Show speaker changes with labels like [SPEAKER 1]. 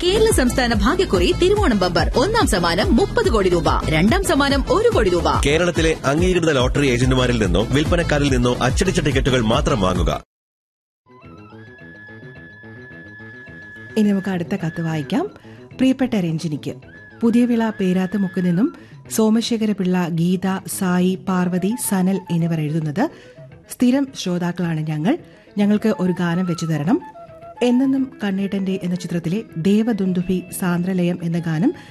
[SPEAKER 1] കേരള സംസ്ഥാന ഭാഗ്യക്കുറി തിരുവോണം ബമ്പർ ഒന്നാം സമ്മാനം മുപ്പത് കോടി രൂപ രണ്ടാം സമ്മാനം ഒരു കോടി രൂപ
[SPEAKER 2] കേരളത്തിലെ അംഗീകൃത ലോട്ടറി ഏജന്റുമാരിൽ നിന്നോ വിൽപ്പനക്കാരിൽ നിന്നോ അച്ചടിച്ച ടിക്കറ്റുകൾ മാത്രം വാങ്ങുക
[SPEAKER 3] ഇനി നമുക്ക് അടുത്ത കത്ത് വായിക്കാം പ്രിയപ്പെട്ട രഞ്ജിനിക്ക് പുതിയ വിള പേരാത്തുമുക്ക് നിന്നും സോമശേഖര പിള്ള ഗീത സായി പാർവതി സനൽ എന്നിവർ എഴുതുന്നത് സ്ഥിരം ശ്രോതാക്കളാണ് ഞങ്ങൾ ഞങ്ങൾക്ക് ഒരു ഗാനം വെച്ചു തരണം എന്നെന്നും കണ്ണേട്ടന്റെ എന്ന ചിത്രത്തിലെ ദേവദുന്ദുഭി സാന്ദ്രലയം എന്ന ഗാനം